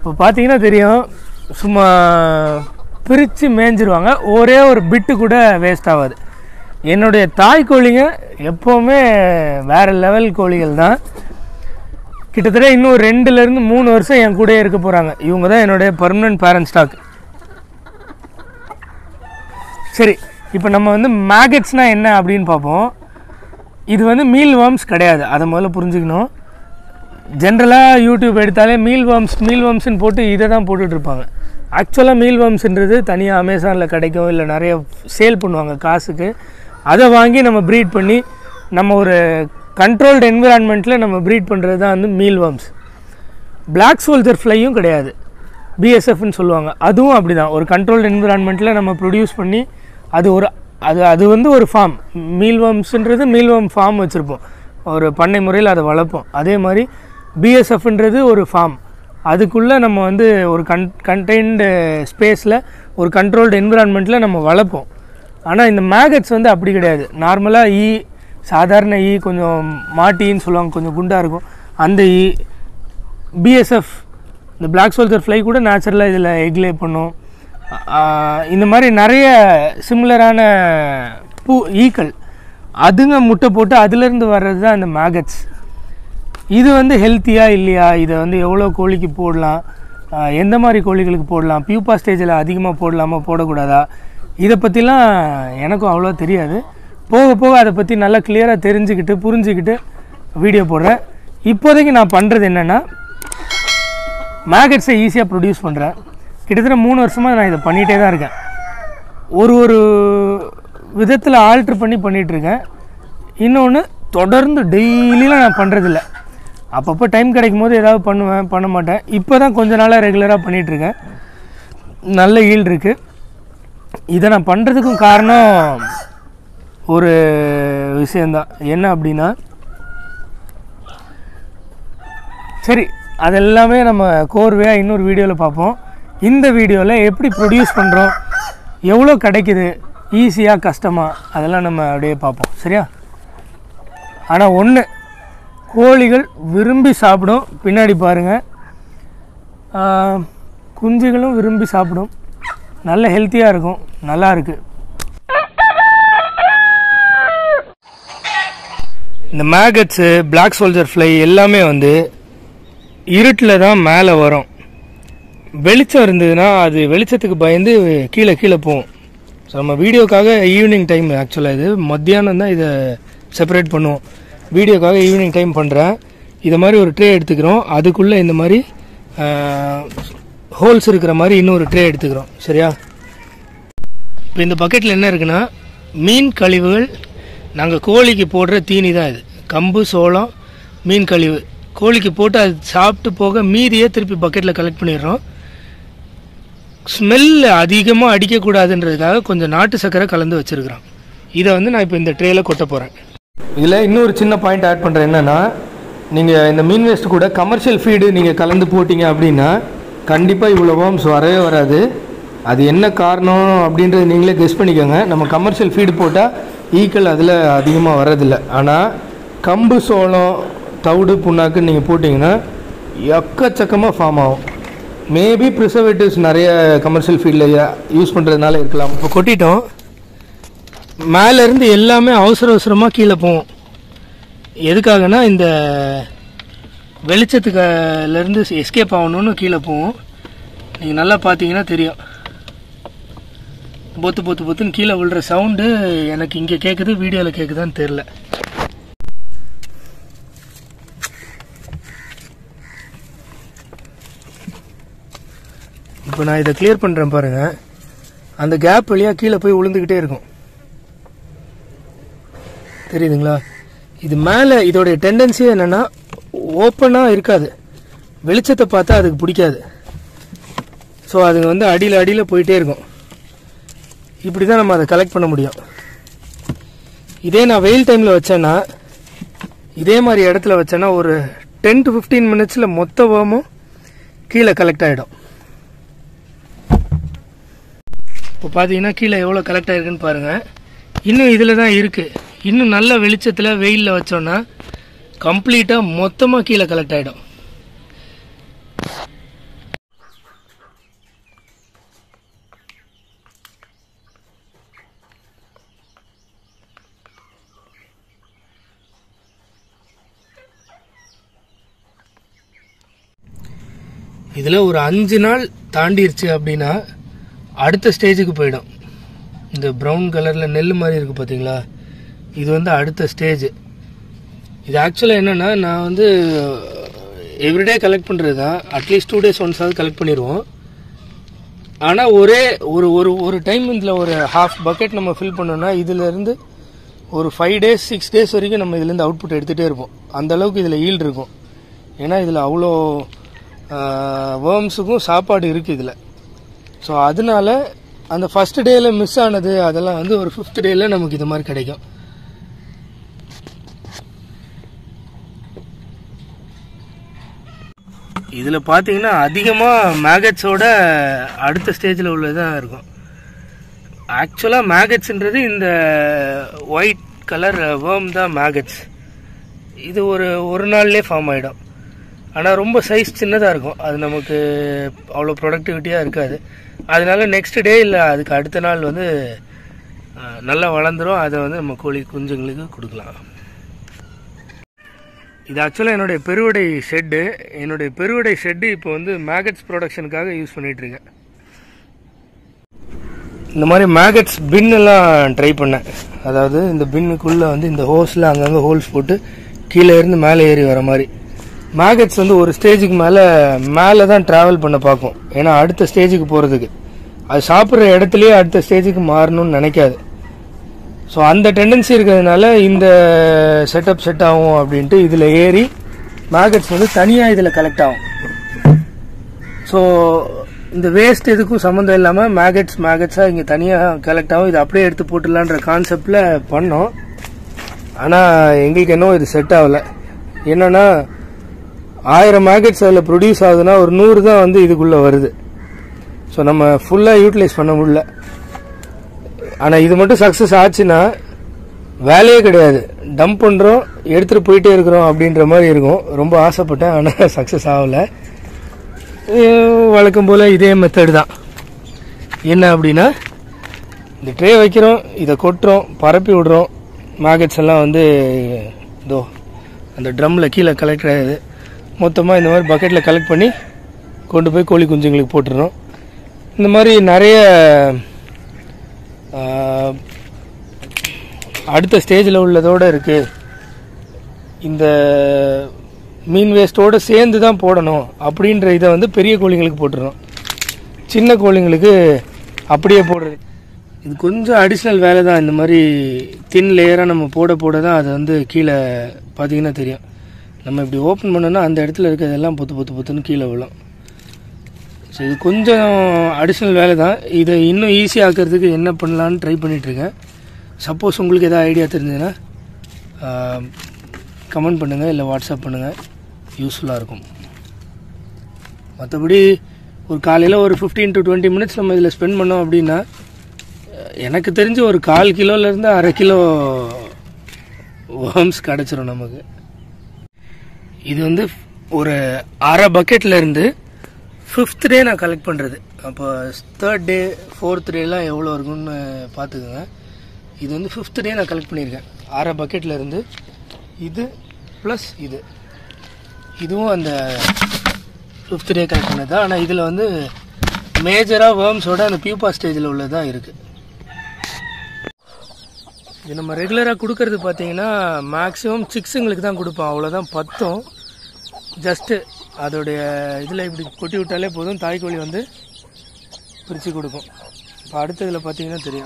இப்போ பார்த்தீங்கன்னா தெரியும் சும்மா பிரித்து மேய்ஞ்சிருவாங்க ஒரே ஒரு பிட்டு கூட வேஸ்ட் ஆகாது என்னுடைய தாய் கோழிங்க எப்போவுமே வேறு லெவல் கோழிகள் தான் கிட்டத்தட்ட இன்னும் ரெண்டுலேருந்து மூணு வருஷம் என் கூடயே இருக்க போகிறாங்க இவங்க தான் என்னுடைய பர்மனன்ட் பேரண்ட் ஸ்டாக் சரி இப்போ நம்ம வந்து மேகட்ஸ்னால் என்ன அப்படின்னு பார்ப்போம் இது வந்து மீல் வார்ம்ஸ் கிடையாது அதை முதல்ல புரிஞ்சுக்கணும் ஜென்ரலாக யூடியூப் எடுத்தாலே மீல் வார்ம்ஸ் மீல் வார்ம்ஸ்னு போட்டு இதை தான் போட்டுட்டு இருப்பாங்க ஆக்சுவலாக மீல் வார்ம்ஸ்ன்றது தனியாக அமேசானில் கிடைக்கும் இல்லை நிறைய சேல் பண்ணுவாங்க காசுக்கு அதை வாங்கி நம்ம ப்ரீட் பண்ணி நம்ம ஒரு கண்ட்ரோல்டு என்விரான்மெண்ட்டில் நம்ம ப்ரீட் பண்ணுறது தான் வந்து மீல் வார்ம்ஸ் பிளாக் சோல்ஜர் ஃப்ளையும் கிடையாது பிஎஸ்எஃப்னு சொல்லுவாங்க அதுவும் அப்படி தான் ஒரு கண்ட்ரோல்டு என்விரான்மெண்ட்டில் நம்ம ப்ரொடியூஸ் பண்ணி அது ஒரு அது அது வந்து ஒரு ஃபார்ம் மீல்வாம்ஸ்ன்றது மீல்வாம் ஃபார்ம் வச்சுருப்போம் ஒரு பண்ணை முறையில் அதை வளர்ப்போம் அதே மாதிரி பிஎஸ்எஃப்ன்றது ஒரு ஃபார்ம் அதுக்குள்ளே நம்ம வந்து ஒரு கன் கண்டெய்ன்டு ஸ்பேஸில் ஒரு கண்ட்ரோல்டு என்விரான்மெண்ட்டில் நம்ம வளர்ப்போம் ஆனால் இந்த மேகட்ஸ் வந்து அப்படி கிடையாது நார்மலாக ஈ சாதாரண ஈ கொஞ்சம் மாட்டின்னு சொல்லுவாங்க கொஞ்சம் குண்டாக இருக்கும் அந்த ஈ பிஎஸ்எஃப் இந்த பிளாக் சோல்ஜர் ஃப்ளை கூட நேச்சுரலாக இதில் எக்லே பண்ணும் ஆஹ் இந்த மாதிரி நிறைய சிமிலரான பூ ஈக்கள் அதுங்க முட்டை போட்டு அதுலேருந்து வர்றது தான் இந்த மேகட்ஸ் இது வந்து ஹெல்த்தியா இல்லையா இதை வந்து எவ்வளோ கோழிக்கு போடலாம் ஆஹ் எந்த மாதிரி கோழிகளுக்கு போடலாம் பியூப்பா ஸ்டேஜில் அதிகமாக போடலாமா போடக்கூடாதா இதை பற்றிலாம் எனக்கும் அவ்வளோ தெரியாது போக போக அதை பற்றி நல்லா கிளியராக தெரிஞ்சுக்கிட்டு புரிஞ்சுக்கிட்டு வீடியோ போடுறேன் இப்போதைக்கு நான் பண்ணுறது என்னென்னா மேகட்ஸை ஈஸியாக ப்ரொடியூஸ் பண்ணுறேன் கிட்டத்தட்ட மூணு வருஷமாக நான் இதை பண்ணிகிட்டே தான் இருக்கேன் ஒரு ஒரு விதத்தில் ஆல்ட்ரு பண்ணி பண்ணிகிட்ருக்கேன் இன்னொன்று தொடர்ந்து டெய்லியும் நான் பண்ணுறதில்ல அப்பப்போ டைம் கிடைக்கும் போது ஏதாவது பண்ணுவேன் பண்ண மாட்டேன் இப்போ தான் கொஞ்ச நாளாக ரெகுலராக பண்ணிகிட்ருக்கேன் நல்ல ஈல்டு இருக்குது இதை நான் பண்ணுறதுக்கும் காரணம் ஒரு விஷயந்தான் என்ன அப்படின்னா சரி அதெல்லாமே நம்ம கோர்வையாக இன்னொரு வீடியோவில் பார்ப்போம் இந்த வீடியோவில் எப்படி ப்ரொடியூஸ் பண்ணுறோம் எவ்வளோ கிடைக்குது ஈஸியாக கஷ்டமா அதெல்லாம் நம்ம அப்படியே பார்ப்போம் சரியா ஆனால் ஒன்று கோழிகள் விரும்பி சாப்பிடும் பின்னாடி பாருங்கள் குஞ்சுகளும் விரும்பி சாப்பிடும் நல்ல ஹெல்த்தியாக இருக்கும் நல்லா இருக்குது இந்த மேகட்ஸு பிளாக் சோல்ஜர் ஃப்ளை எல்லாமே வந்து இருட்டில் தான் மேலே வரும் வெளிச்சம் இருந்ததுன்னா அது வெளிச்சத்துக்கு பயந்து கீழே கீழே போகும் ஸோ நம்ம வீடியோக்காக ஈவினிங் டைம் ஆக்சுவலாக இது மத்தியானம் தான் இதை செப்பரேட் பண்ணுவோம் வீடியோக்காக ஈவினிங் டைம் பண்ணுறேன் இதை மாதிரி ஒரு ட்ரே எடுத்துக்கிறோம் அதுக்குள்ளே இந்த மாதிரி ஹோல்ஸ் இருக்கிற மாதிரி இன்னொரு ட்ரே எடுத்துக்கிறோம் சரியா இப்போ இந்த பக்கெட்டில் என்ன இருக்குன்னா மீன் கழிவுகள் நாங்கள் கோழிக்கு போடுற தீனி தான் இது கம்பு சோளம் மீன் கழிவு கோழிக்கு போட்டு அது சாப்பிட்டு போக மீதியே திருப்பி பக்கெட்டில் கலெக்ட் பண்ணிடுறோம் ஸ்மெல் அதிகமாக அடிக்கக்கூடாதுன்றதுக்காக கொஞ்சம் நாட்டு சர்க்கரை கலந்து வச்சுருக்குறோம் இதை வந்து நான் இப்போ இந்த ட்ரேயில் கொட்ட போகிறேன் இதில் இன்னொரு சின்ன பாயிண்ட் ஆட் பண்ணுறேன் என்னென்னா நீங்கள் இந்த மீன் வேஸ்ட் கூட கமர்ஷியல் ஃபீடு நீங்கள் கலந்து போட்டிங்க அப்படின்னா கண்டிப்பாக இவ்வளோ worms வரவே வராது அது என்ன காரணம் அப்படின்றத நீங்களே கெஸ் பண்ணிக்கோங்க நம்ம கமர்ஷியல் ஃபீடு போட்டால் ஈக்கள் அதில் அதிகமாக வர்றதில்ல ஆனால் கம்பு சோளம் தவிடு புண்ணாக்குன்னு நீங்கள் போட்டிங்கன்னா எக்கச்சக்கமாக ஃபார்ம் ஆகும் மேபி ப்ரிசர்வேட்டிவ்ஸ் நிறைய கமர்ஷியல் ஃபீல்டில் யூஸ் பண்ணுறதுனால இருக்கலாம் இப்போ கொட்டிட்டோம் மேலேருந்து எல்லாமே அவசர அவசரமாக கீழே போகும் எதுக்காகனா இந்த வெளிச்சத்துக்குலேருந்து எஸ்கேப் ஆகணும்னு கீழே போகும் நீங்கள் நல்லா பார்த்தீங்கன்னா தெரியும் பொத்து பொத்து பொத்துன்னு கீழே விழுற சவுண்டு எனக்கு இங்கே கேட்குது வீடியோவில் கேட்குதான்னு தெரில இப்போ நான் இதை கிளியர் பண்ணுறேன் பாருங்கள் அந்த கேப் வழியாக கீழே போய் விழுந்துக்கிட்டே இருக்கும் தெரியுதுங்களா இது மேலே இதோடைய டெண்டன்சி என்னென்னா ஓப்பனாக இருக்காது வெளிச்சத்தை பார்த்தா அதுக்கு பிடிக்காது ஸோ அது வந்து அடியில் அடியில் போயிட்டே இருக்கும் இப்படி தான் நம்ம அதை கலெக்ட் பண்ண முடியும் இதே நான் வெயில் டைமில் வச்சேன்னா இதே மாதிரி இடத்துல வச்சேன்னா ஒரு டென் டு ஃபிஃப்டீன் மினிட்ஸில் மொத்த worm-உம் கீழே கலெக்ட் ஆகிடும் இப்போ பார்த்தீங்கன்னா கீழே எவ்வளோ கலெக்ட் ஆயிருக்குன்னு பாருங்கள் இன்னும் இதில் தான் இருக்குது இன்னும் நல்ல வெளிச்சத்தில் வெயிலில் வச்சோன்னா கம்ப்ளீட்டாக மொத்தமாக கீழே கலெக்ட் ஆகிடும் இதில் ஒரு அஞ்சு நாள் தாண்டிருச்சு அப்படின்னா அடுத்த ஸ்டேஜுக்கு போயிடும் இந்த ப்ரௌன் கலரில் நெல் மாதிரி இருக்குது பார்த்தீங்களா இது வந்து அடுத்த ஸ்டேஜ் இது ஆக்சுவலாக என்னென்னா நான் வந்து எவ்ரிடே கலெக்ட் பண்ணுறது தான் அட்லீஸ்ட் டூ டேஸ் ஒன்ஸாவது கலெக்ட் பண்ணிடுவோம் ஆனால் ஒரே ஒரு ஒரு ஒரு டைம் இதில் ஒரு ஹாஃப் பக்கெட் நம்ம ஃபில் பண்ணோம்னா இதுலேருந்து ஒரு ஃபைவ் டேஸ் சிக்ஸ் டேஸ் வரைக்கும் நம்ம இதுலேருந்து அவுட்புட் எடுத்துகிட்டே இருப்போம் அந்த அளவுக்கு இதில் ஈல்டு இருக்கும் ஏன்னா இதில் அவ்வளோ வேர்ம்ஸுக்கும் சாப்பாடு இருக்குது இதில் ஸோ அதனால அந்த ஃபஸ்ட் டேயில் மிஸ் ஆனது அதெல்லாம் வந்து ஒரு ஃபிஃப்த் டேயில் நமக்கு இது மாதிரி கிடைக்கும் இதில் பார்த்தீங்கன்னா அதிகமாக மேகட்ஸோட அடுத்த ஸ்டேஜில் உள்ளதான் இருக்கும் ஆக்சுவலாக மேகட்ஸ்ன்றது இந்த ஒயிட் கலர் வேர்ம் தான் மேகட்ஸ் இது ஒரு ஒரு நாள்லேயே ஃபார்ம் ஆகிடும் ஆனால் ரொம்ப சைஸ் சின்னதாக இருக்கும் அது நமக்கு அவ்வளோ ப்ரொடக்டிவிட்டியாக இருக்காது அதனால நெக்ஸ்ட் டே இல்லை அதுக்கு அடுத்த நாள் வந்து அஹ், நல்லா வளர்ந்துரும் அதை வந்து நம்ம கோழி குஞ்சுங்களுக்கு கொடுக்கலாம் இது ஆக்சுவலாக என்னுடைய பெருவடை ஷெட்டு என்னுடைய பெருவடை ஷெட்டு இப்போ வந்து மேகட்ஸ் ப்ரொடக்ஷனுக்காக யூஸ் பண்ணிட்டு இருக்கேன் இந்த மாதிரி மேகட்ஸ் பின் எல்லாம் ட்ரை பண்ணேன் அதாவது இந்த பின்னுக்குள்ளே வந்து இந்த ஹோஸில் அங்கங்கே ஹோல்ஸ் போட்டு கீழே இருந்து மேலே ஏறி வர மாதிரி மேகட்ஸ் வந்து ஒரு ஸ்டேஜுக்கு மேலே மேலே தான் ட்ராவல் பண்ண பார்க்கும் ஏன்னா அடுத்த ஸ்டேஜுக்கு போகிறதுக்கு அது சாப்பிட்ற இடத்துலயே அடுத்த ஸ்டேஜுக்கு மாறணும்னு நினைக்காது ஸோ அந்த டெண்டன்சி இருக்கிறதுனால இந்த செட்டப் செட் ஆகும் அப்படின்ட்டு இதில் ஏறி மேகட்ஸ் வந்து தனியாக இதில் கலெக்ட் ஆகும் ஸோ இந்த வேஸ்ட் எதுக்கும் சம்மந்தம் இல்லாமல் மேகட்ஸ் மேகட்ஸாக இங்கே தனியாக கலெக்ட் ஆகும் இது அப்படியே எடுத்து போட்டுடலான்ற கான்செப்டில் பண்ணோம் ஆனால் எங்களுக்கு இன்னும் இது செட் ஆகலை என்னன்னா ஆயிரம் மேகட்ஸ் அதில் ப்ரொடியூஸ் ஆகுதுன்னா ஒரு நூறு தான் வந்து இதுக்குள்ளே வருது ஸோ நம்ம ஃபுல்லாக யூட்டிலைஸ் பண்ண முடியல ஆனால் இது மட்டும் சக்ஸஸ் ஆச்சுன்னா வேலையே கிடையாது டம்ப் பண்ணுறோம் எடுத்துகிட்டு போயிட்டே இருக்கிறோம் அப்படின்ற மாதிரி இருக்கும் ரொம்ப ஆசைப்பட்டேன் ஆனால் சக்ஸஸ் ஆகலை அஹ் வழக்கம் போல் இதே மெத்தடு தான் என்ன அப்படின்னா இந்த ட்ரே வைக்கிறோம் இதை கொட்டுறோம் பரப்பி விடுறோம் மேகட்ஸ் எல்லாம் வந்து இதோ அந்த ட்ரம்மில் கீழே கலெக்ட் ஆகுது மொத்தமாக இந்த மாதிரி பக்கெட்டில் கலெக்ட் பண்ணி கொண்டு போய் கோழி குஞ்சுங்களுக்கு போட்டுடுறோம் இந்த மாதிரி நிறைய ஆஹ், அடுத்த ஸ்டேஜில் உள்ளதோடு இருக்குது இந்த மீன் வேஸ்ட்டோடு சேர்ந்து தான் போடணும் அப்படின்ற இதை வந்து பெரிய கோழிங்களுக்கு போட்டுறோம் சின்ன கோழிங்களுக்கு அப்படியே போடுறது இது கொஞ்சம் அடிஷ்னல் வேலை தான் இந்த மாதிரி தின் லேயராக நம்ம போட போட தான் அது வந்து கீழே பார்த்தீங்கன்னா தெரியும் நம்ம இப்படி ஓப்பன் பண்ணோன்னா அந்த இடத்துல இருக்கிறதெல்லாம் பொத்து பொத்து பொத்துன்னு கீழே விழும் ஸோ இது கொஞ்சம் அடிஷ்னல் வேலை தான் இதை இன்னும் ஈஸியாக ஆக்கிறதுக்கு என்ன பண்ணலான்னு ட்ரை பண்ணிகிட்ருக்கேன் சப்போஸ் உங்களுக்கு எதாவது ஐடியா தெரிஞ்சதுன்னா கமெண்ட் பண்ணுங்கள் இல்லை வாட்ஸ்அப் பண்ணுங்கள் யூஸ்ஃபுல்லாக இருக்கும் மற்றபடி ஒரு காலையில் ஒரு ஃபிஃப்டீன் டு டுவெண்ட்டி மினிட்ஸ் நம்ம இதில் ஸ்பெண்ட் பண்ணோம் அப்படின்னா அஹ், எனக்கு தெரிஞ்சு ஒரு கால் கிலோலேருந்து அரை கிலோ worms கிடச்சிரும் நமக்கு இது வந்து ஒரு அரை பக்கெட்ல இருந்து ஃபிஃப்த் டே நான் கலெக்ட் பண்ணுறது அப்போ தேர்ட் டே ஃபோர்த் டேலாம் எவ்வளோ இருக்கும்னு பார்த்துக்கோங்க இது வந்து ஃபிஃப்த் டே நான் கலெக்ட் பண்ணியிருக்கேன் அரை பக்கெட்ல இருந்து இது ப்ளஸ் இது இதுவும் அந்த ஃபிஃப்த் டே கலெக்ட் பண்ணது தான் ஆனால் இதில் வந்து மேஜராக வேர்ம்ஸோட அந்த பியூப்பா ஸ்டேஜில் உள்ளதான் இருக்குது இது நம்ம ரெகுலராக கொடுக்கறது பார்த்தீங்கன்னா மேக்ஸிமம் சிக்ஸுங்களுக்கு தான் கொடுப்போம் அவ்வளோதான் பத்தும் ஜஸ்ட்டு அதோடைய இதில் இப்படி கொட்டி விட்டாலே போதும் தாய்க்கோழி வந்து பிரித்து கொடுக்கும் இப்போ அடுத்ததில் பார்த்தீங்கன்னா தெரியும்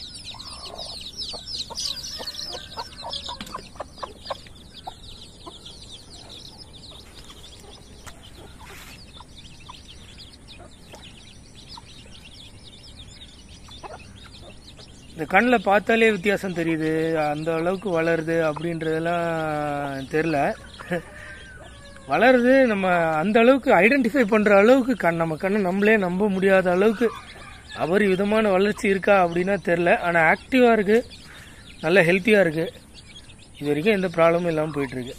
இந்த கண்ணில் பார்த்தாலே வித்தியாசம் தெரியுது அந்த அளவுக்கு வளருது அப்படின்றதெல்லாம் தெரில வளருது நம்ம அந்த அளவுக்கு ஐடென்டிஃபை பண்ணுற அளவுக்கு கண் நம்ம கண்ணை நம்மளே நம்ப முடியாத அளவுக்கு அபரிவிதமான வளர்ச்சி இருக்கா அப்படின்னா தெரில ஆனால் ஆக்டிவாக இருக்குது நல்ல ஹெல்த்தியாக இருக்குது இது வரைக்கும் எந்த ப்ராப்ளமும் இல்லாமல் போயிட்டுருக்கு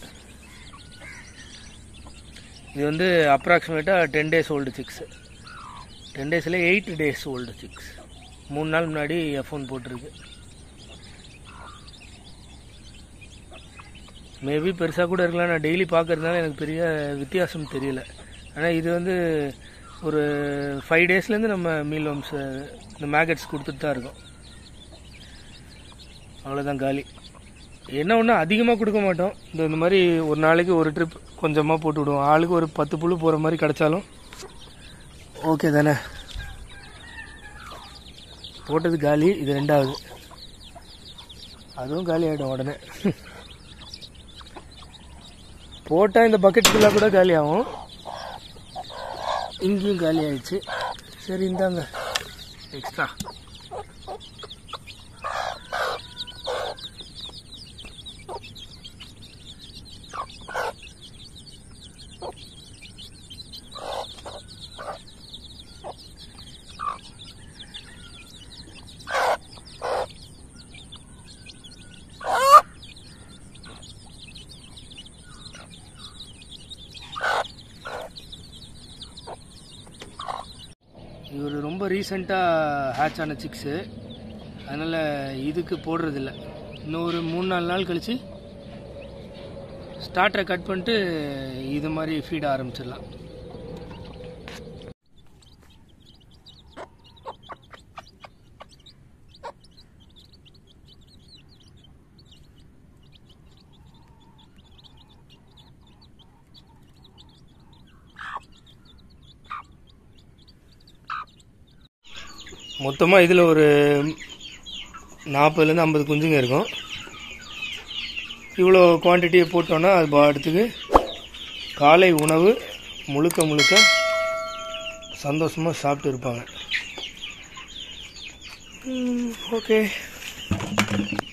இது வந்து அப்ராக்சிமேட்டாக ten days old six ten டேஸில் எயிட் டேஸ் ஓல்டு சிக்ஸ் மூணு நாள் முன்னாடி எஃப்ஒன் போட்டிருக்கு மேபி பெருசாக கூட இருக்கலாம் நான் டெய்லி பார்க்கறதுனால எனக்கு பெரிய வித்தியாசம் தெரியல ஆனால் இது வந்து ஒரு ஃபைவ் டேஸ்லேருந்து நம்ம மீல் வம்ஸ் இந்த மேகட்ஸ் கொடுத்துட்டு தான் இருக்கோம் அவ்வளோதான் காலி என்ன ஒன்று அதிகமாக கொடுக்க மாட்டோம் இந்த இந்த மாதிரி ஒரு நாளைக்கு ஒரு ட்ரிப் கொஞ்சமாக போட்டு விடுவோம் ஆளுக்கு ஒரு பத்து புழு போகிற மாதிரி கிடச்சாலும் ஓகே தானே போட்டது காலி இது ரெண்டாவது அதுவும் காலி ஆகிடும் உடனே போட்டால் இந்த பக்கெட் ஃபுல்லாக கூட காலி ஆகும் இங்கேயும் காலி ஆயிடுச்சு சரி இந்தாங்க எக்ஸ்ட்ரா இவர் ரொம்ப ரீசெண்டாக ஹேட்ச் ஆன சிக்ஸு அதனால் இதுக்கு போடுறதில்ல இன்னும் ஒரு மூணு நாலு நாள் கழித்து ஸ்டார்டரை கட் பண்ணிட்டு இது மாதிரி ஃபீட் ஆரம்பிச்சிடலாம் மொத்தமாக இதில் ஒரு நாற்பதுலேருந்து ஐம்பது குஞ்சுங்க இருக்கும் இவ்வளோ குவான்டிட்டியை போட்டோன்னா அது பாடத்துக்கு காலை உணவு முழுக்க முழுக்க சந்தோஷமாக சாப்பிட்டு இருப்பாங்க ஓகே